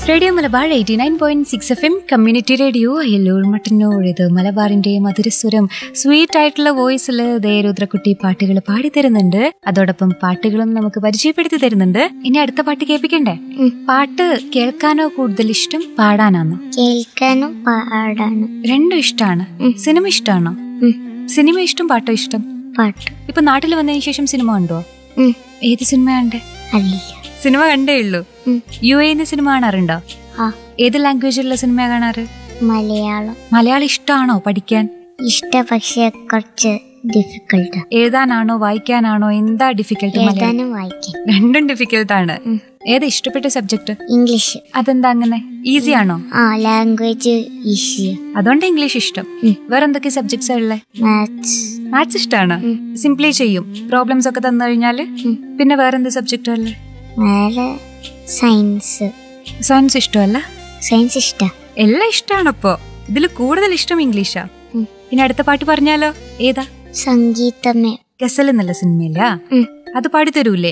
Radio Malabar eighty nine point six F M community radio Elloor Mattannur ഇത് മലബാറിന്റെ മധുരസ്വരം sweet ആയിട്ടുള്ള വോയിസിൽ ദേ രുദ്രക്കുട്ടി പാട്ടുകൾ പാടി തരുന്നുണ്ട് അതോടൊപ്പം പാട്ടുകളും നമുക്ക് പരിചയപ്പെടുത്തി തരുന്നുണ്ട് ഇനി അടുത്ത പാട്ട് കേൾപ്പിക്കണ്ടേ ഉം. പാട്ട് കേൾക്കാനോ കൂടുതൽ ഇഷ്ടം പാടാനാണോ കേൾക്കാനും പാടാനും രണ്ടും ഇഷ്ടമാണ് ഉം. സിനിമ ഇഷ്ടമാണോ ഉം. സിനിമ ഇഷ്ടം പാട്ടോ ഇഷ്ടം പാട്ട് ഇപ്പൊ നാട്ടിൽ വന്നതിന് ശേഷം സിനിമ കണ്ടോ ഉം. ഏത് സിനിമ കണ്ടേ അറിയില്ല സിനിമ കണ്ടേ ഉള്ളൂ ഉം. യു എന്ന് സിനിമ കാണാറുണ്ടോ ആ ഏത് ലാംഗ്വേജിലുള്ള സിനിമ കാണാറ് മലയാളം മലയാളം ഇഷ്ടമാണോ പഠിക്കാൻ ഇഷ്ട പക്ഷെ കുറച്ച് ഡിഫിക്കൽട്ടാ എഴുതാനാണോ വായിക്കാനാണോ എന്താ ഡിഫിക്കൽട്ട് എഴുതാനും വായിക്കാൻ രണ്ടും ഡിഫിക്കൽട്ട് ആണ് ഉം. ഏത് ഇഷ്ടപ്പെട്ട സബ്ജക്ട് ഇംഗ്ലീഷ് അതെന്താ അങ്ങനെ ഈസി ആണോ ആ ലാംഗ്വേജ് ഈസി അതുകൊണ്ട് ഇംഗ്ലീഷ് ഇഷ്ടം ഉം. വേറെ എന്തൊക്കെ സബ്ജക്ട്സ് ഉള്ളത് മാത്സ് മാത്സ് ഇഷ്ടമാണ് സിംപ്ലി ചെയ്യും പ്രോബ്ലംസ് ഒക്കെ തന്നു കഴിഞ്ഞാല് ഉം. പിന്നെ വേറെ എന്ത് സബ്ജക്റ്റ് അല്ലേ വേറെ സയൻസ് സയൻസ് ഇഷ്ടമല്ല സയൻസ് ഇഷ്ട എല്ലാം ഇഷ്ടമാണപ്പോ ഇതിൽ കൂടുതൽ ഇഷ്ടം ഇംഗ്ലീഷാ ഉം. ഇനി അടുത്ത പാട്ട് പറഞ്ഞാലോ ഏതാ സംഗീതമേ ഗസൽ എന്നുള്ള സിനിമയില്ല ഉം. അത് പാടിത്തരൂലേ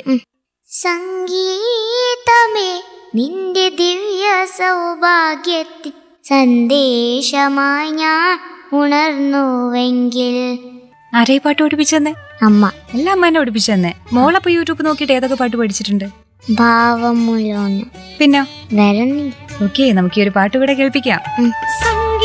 സംഗീതമേ നിന്റെ ദിവ്യ സൗഭാഗ്യത്തിൽ സന്ദേശമായി ഞാൻ ഉണർന്നുവെങ്കിൽ ആരാ ഈ പാട്ട് പഠിപ്പിച്ചെന്നേ അമ്മ എല്ലാം അമ്മേനെ പഠിപ്പിച്ചെന്നേ മോളപ്പോ യൂട്യൂബ് നോക്കിയിട്ട് ഏതൊക്കെ പാട്ട് പഠിച്ചിട്ടുണ്ട് ഭാവമുലോന്ന് പിന്നെ വരണില്ല ഓക്കെ നമുക്ക് ഈ ഒരു പാട്ട് ഇവിടെ കേൾപ്പിക്കാം ഉം. സംഗീതമേ